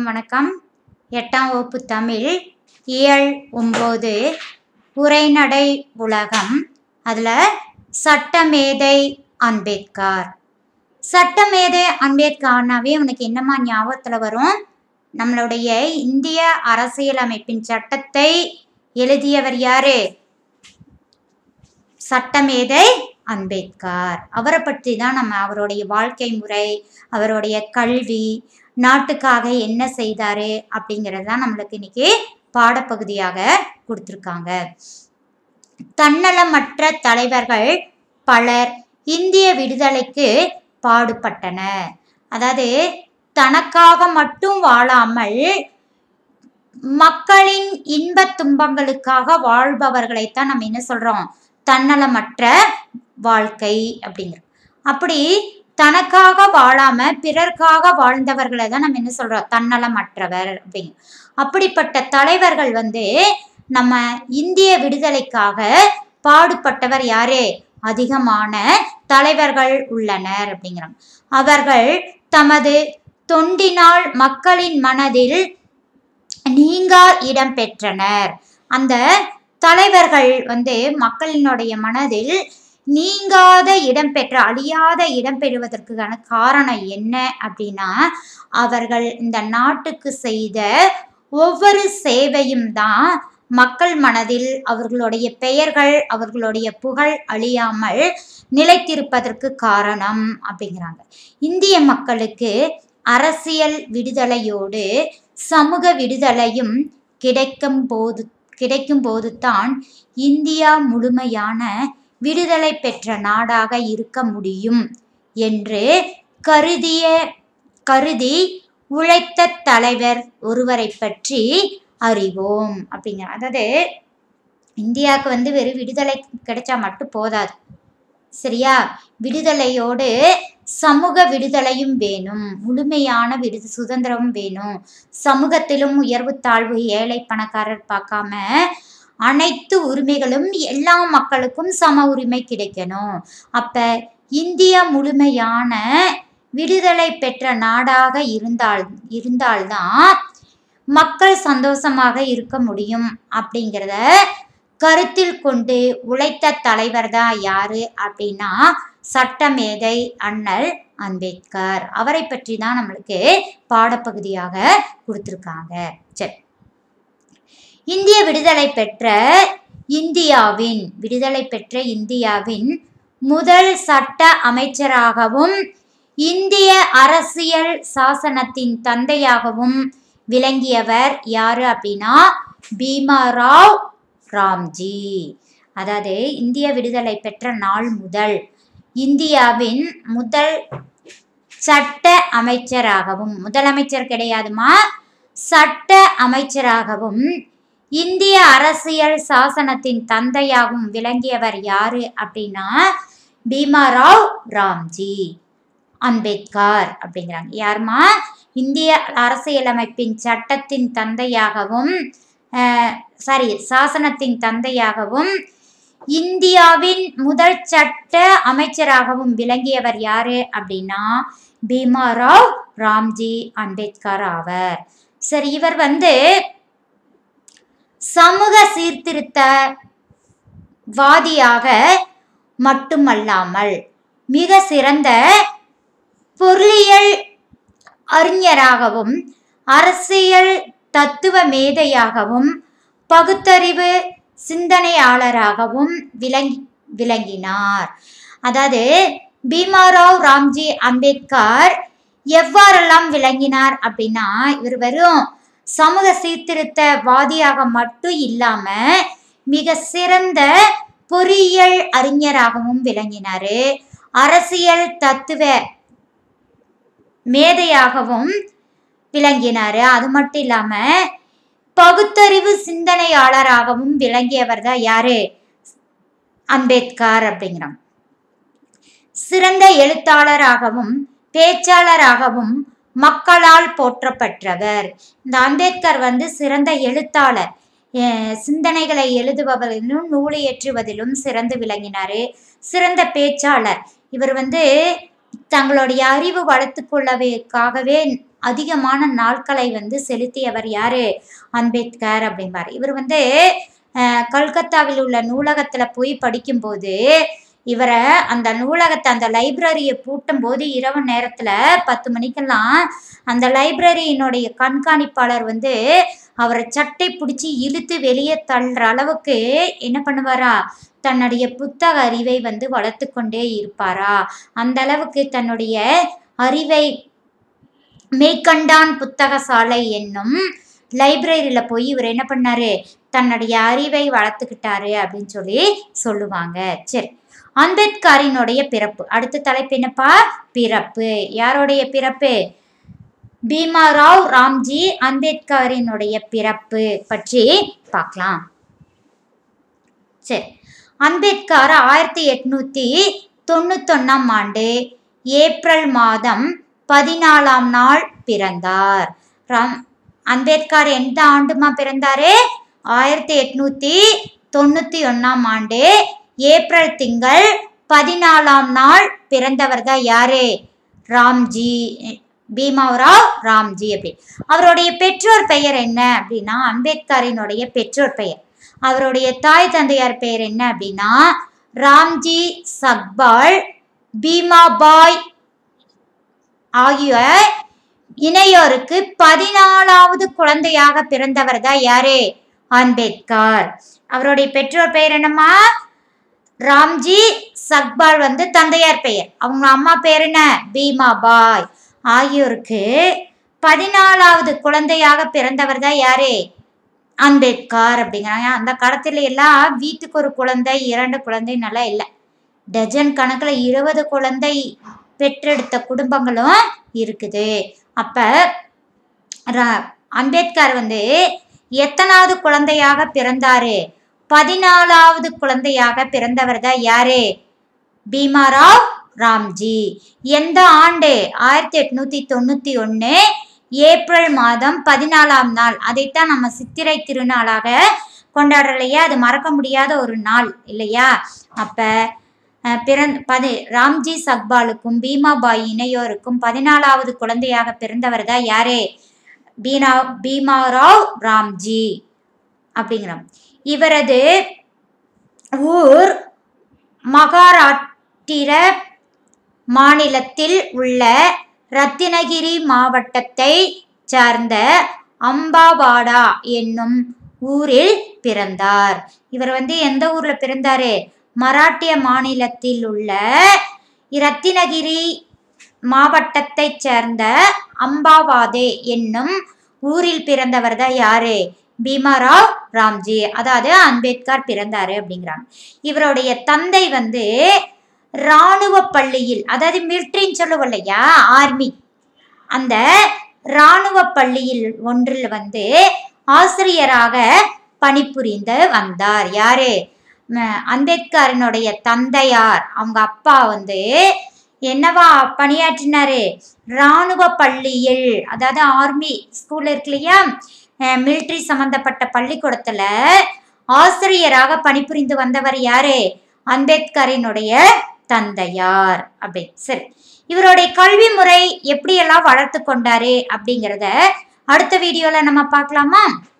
வணக்கம் எட்டாம் வகுப்பு தமிழ் இயல் ஒம்பது உரைநடை உலகம் அதில் சட்டமேதை அம்பேத்கர் சட்டமேதை அம்பேத்கர்னாவே உனக்கு என்னம்மா ஞாபகத்தில் வரும் நம்மளுடைய இந்திய அரசியலமைப்பின் சட்டத்தை எழுதியவர் யாரு சட்டமேதை அம்பேத்கர் அவரை பற்றி தான் நம்ம அவருடைய வாழ்க்கை முறை அவருடைய கல்வி நாட்டுக்காக என்ன செய்தாரு அப்படிங்கிறது தான் நம்மளுக்கு இன்னைக்கு பாடப்பகுதியாக கொடுத்துருக்காங்க தன்னலமற்ற தலைவர்கள் பலர் இந்திய விடுதலைக்கு பாடுபட்டனர் அதாவது தனக்காக மட்டும் வாழாமல் மக்களின் இன்ப துன்பங்களுக்காக வாழ்பவர்களைத்தான் நம்ம என்ன சொல்றோம் தன்னலமற்ற வாழ்க்கை அப்படிங்கிற அப்படி தனக்காக வாழாம பிறர்க்காக வாழ்ந்தவர்களை தான் நம்ம என்ன சொல்றோம் தன்னலமற்றவர் அப்படிங்க அப்படிப்பட்ட தலைவர்கள் வந்து நம்ம இந்திய விடுதலைக்காக பாடுபட்டவர் யாரு அதிகமான தலைவர்கள் உள்ளனர் அப்படிங்கிறாங்க அவர்கள் தமது தொண்டினால் மக்களின் மனதில் நீங்கா இடம் பெற்றனர் அந்த தலைவர்கள் வந்து மக்களினுடைய மனதில் நீங்காத இடம் பெற்ற அழியாத இடம் பெறுவதற்கான காரணம் என்ன அப்படின்னா அவர்கள் இந்த நாட்டுக்கு செய்த ஒவ்வொரு சேவையும் தான் மக்கள் மனதில் அவர்களுடைய பெயர்கள் அவர்களுடைய புகழ் அழியாமல் நிலைத்திருப்பதற்கு காரணம் அப்படிங்கிறாங்க இந்திய மக்களுக்கு அரசியல் விடுதலையோடு சமூக விடுதலையும் கிடைக்கும் போது கிடைக்கும் போது தான் இந்தியா முழுமையான விடுதலை பெற்ற நாடாக இருக்க முடியும் என்று கருதிய கருதி உழைத்த தலைவர் ஒருவரை பற்றி அறிவோம் அப்படிங்கிற அதாவது இந்தியாவுக்கு வந்து வெறும் விடுதலை கிடைச்சா மட்டும் போதாது சரியா விடுதலையோடு சமூக விடுதலையும் வேணும் முழுமையான விடு சுதந்திரமும் வேணும் சமூகத்திலும் உயர்வு தாழ்வு ஏழை பணக்காரர் பார்க்காம அனைத்து உரிமைகளும் எல்லா மக்களுக்கும் சம உரிமை கிடைக்கணும் அப்ப இந்தியா முழுமையான விடுதலை பெற்ற நாடாக இருந்தால் இருந்தால்தான் மக்கள் சந்தோஷமாக இருக்க முடியும் அப்படிங்கிறத கருத்தில் கொண்டு உழைத்த தலைவர் தான் யாரு அப்படின்னா சட்டமேதை அண்ணல் அம்பேத்கர் அவரை பற்றி தான் நம்மளுக்கு பாடப்பகுதியாக கொடுத்துருக்காங்க சரி இந்திய விடுதலை பெற்ற இந்தியாவின் விடுதலை பெற்ற இந்தியாவின் முதல் சட்ட அமைச்சராகவும் இந்திய அரசியல் சாசனத்தின் தந்தையாகவும் விளங்கியவர் யாரு அப்படின்னா பீமாராவ் ராம்ஜி அதாவது இந்திய விடுதலை பெற்ற நாள் முதல் இந்தியாவின் முதல் சட்ட அமைச்சராகவும் முதலமைச்சர் கிடையாதுமா சட்ட அமைச்சராகவும் இந்திய அரசியல் சாசனத்தின் தந்தையாகவும் விளங்கியவர் யாரு அப்படின்னா பீமாராவ் ராம்ஜி அம்பேத்கர் அப்படிங்கிறாங்க யாருமா இந்திய அரசியலமைப்பின் சட்டத்தின் தந்தையாகவும் சாரி சாசனத்தின் தந்தையாகவும் இந்தியாவின் முதல் சட்ட அமைச்சராகவும் விளங்கியவர் யாரு அப்படின்னா பீமாராவ் ராம்ஜி அம்பேத்கர் ஆவர் சரி இவர் வந்து சமூக சீர்திருத்த வாதியாக மட்டுமல்லாமல் மிக சிறந்த பொருளியல் அறிஞராகவும் அரசியல் தத்துவ மேதையாகவும் பகுத்தறிவு சிந்தனையாளராகவும் விளங்கி விளங்கினார் அதாவது பீமாராவ் ராம்ஜி அம்பேத்கர் எவ்வாறெல்லாம் விளங்கினார் அப்படின்னா இவர் வெறும் சமூக சீர்திருத்த வாதியாக மட்டும் இல்லாம மிக சிறந்த பொறியியல் அறிஞராகவும் விளங்கினாரு அரசியல் தத்துவ மேதையாகவும் விளங்கினாரு அது மட்டும் இல்லாம பகுத்தறிவு சிந்தனையாளராகவும் விளங்கியவர் தான் யாரு அம்பேத்கர் அப்படிங்கிறாங்க சிறந்த எழுத்தாளராகவும் பேச்சாளராகவும் மக்களால் போற்றப்பட்டவர் இந்த அம்பேத்கர் வந்து சிறந்த எழுத்தாளர் சிந்தனைகளை எழுதுபவரிலும் நூலை ஏற்றுவதிலும் சிறந்து விளங்கினாரு சிறந்த பேச்சாளர் இவர் வந்து தங்களுடைய அறிவு வளர்த்து கொள்ளவேக்காகவே அதிகமான நாட்களை வந்து செலுத்தியவர் யாரு அம்பேத்கர் அப்படிம்பார் இவர் வந்து அஹ், கல்கத்தாவில் உள்ள நூலகத்தில் போய் படிக்கும்போது இவரை அந்த நூலகத்தை அந்த லைப்ரரியை பூட்டும் போது இரவு நேரத்தில் பத்து மணிக்கெல்லாம் அந்த லைப்ரரியினுடைய கண்காணிப்பாளர் வந்து அவரை சட்டை பிடிச்சி இழுத்து வெளியே தள்ளுற அளவுக்கு என்ன பண்ணுவாரா தன்னுடைய புத்தக அறிவை வந்து வளர்த்து கொண்டே இருப்பாரா அந்த அளவுக்கு தன்னுடைய அறிவை மேற்கண்டான் புத்தகசாலை என்னும் லைப்ரரியில் போய் இவர் என்ன பண்ணாரு தன்னுடைய அறிவை வளர்த்துக்கிட்டாரு அப்படின்னு சொல்லி சொல்லுவாங்க சரி அம்பேத்கரினுடைய பிறப்பு அடுத்த தலைப்பு என்னப்பா பிறப்பு யாருடைய பிறப்பு பீமாராவ் ராம்ஜி அம்பேத்கரினுடைய பிறப்பு பற்றி பார்க்கலாம் சரி அம்பேத்கர் ஆயிரத்தி எட்நூத்தி தொண்ணூத்தொன்னாம் ஆண்டு ஏப்ரல் மாதம் பதினாலாம் நாள் பிறந்தார் ராம் அம்பேத்கர் எந்த ஆண்டுமா பிறந்தாரு ஆயிரத்தி எட்நூத்தி தொண்ணூத்தி ஒன்னாம் ஆண்டு ஏப்ரல் திங்கள் பதினாலாம் நாள் பிறந்தவர் தான் யாரு ராம்ஜி பீமாவராவ் ராம்ஜி அப்படி அவருடைய பெற்றோர் பெயர் என்ன அப்படின்னா அம்பேத்கரினுடைய பெற்றோர் பெயர் அவருடைய தாய் தந்தையார் பெயர் என்ன அப்படின்னா ராம்ஜி சக்பால் பீமாபாய் ஆகிய இணையோருக்கு பதினாலாவது குழந்தையாக பிறந்தவர் தான் யாரு அம்பேத்கர் அவருடைய பெற்றோர் பெயர் என்னம்மா ராம்ஜி சக்பால் வந்து தந்தையார் பெயர் அவங்க அம்மா பேர் என்ன பீமாபாய் ஆகியோருக்கு பதினாலாவது குழந்தையாக பிறந்தவர் தான் யாரு அம்பேத்கர் அப்படிங்கிறாங்க அந்த காலத்துல எல்லாம் வீட்டுக்கு ஒரு குழந்தை இரண்டு குழந்தை நல்லா இல்லை டஜன் கணக்கில் இருபது குழந்தை பெற்றெடுத்த குடும்பங்களும் இருக்குது அப்ப ர- அம்பேத்கர் வந்து எத்தனாவது குழந்தையாக பிறந்தாரு பதினாலாவது குழந்தையாக பிறந்தவர் தான் யாரு பீமாராவ் ராம்ஜி எந்த ஆண்டு ஆயிரத்தி எட்நூத்தி தொண்ணூத்தி ஒன்று ஏப்ரல் மாதம் பதினாலாம் நாள் அதைத்தான் நம்ம சித்திரை திருநாளாக கொண்டாடுறலையா அது மறக்க முடியாத ஒரு நாள் இல்லையா அப்ப அஹ், பிறந் பதி ராம்ஜி சக்பாலுக்கும் பீமாபாய் இணையோருக்கும் பதினாலாவது குழந்தையாக பிறந்தவர் தான் யாரு பீனா பீமாராவ் ராம்ஜி அப்படிங்கிறோம் இவரது ஊர் மகாராட்டிர மாநிலத்தில் உள்ள ரத்தினகிரி மாவட்டத்தை சார்ந்த அம்பாவாடா என்னும் ஊரில் பிறந்தார் இவர் வந்து எந்த ஊர்ல பிறந்தாரு மராட்டிய மாநிலத்தில் உள்ள ரத்தினகிரி மாவட்டத்தை சேர்ந்த அம்பாவாதே என்னும் ஊரில் பிறந்தவர் தான் யாரு பீமாராவ் ராம்ஜி அதாவது அம்பேத்கர் பிறந்தாரு அப்படிங்கிறாங்க இவருடைய தந்தை வந்து இராணுவ பள்ளியில் அதாவது மிலிட்ரின்னு சொல்லுவோம் இல்லையா ஆர்மி அந்த இராணுவ பள்ளியில் ஒன்றில் வந்து ஆசிரியராக பணிபுரிந்து வந்தார் யாரு ம- அம்பேத்கரனுடைய தந்தையார் அவங்க அப்பா வந்து என்னவா பணியாற்றினாரு இராணுவ பள்ளியில் அதாவது ஆர்மி ஸ்கூல் இருக்கு இல்லையா மிலிட்ரி சம்பந்தப்பட்ட பள்ளிக்கூடத்துல ஆசிரியராக பணிபுரிந்து வந்தவர் யாரு அம்பேத்கரினுடைய தந்தையார் அப்படி சரி இவருடைய கல்வி முறை எப்படியெல்லாம் வளர்த்து கொண்டாரு அப்படிங்கிறத அடுத்த வீடியோல நம்ம பார்க்கலாமா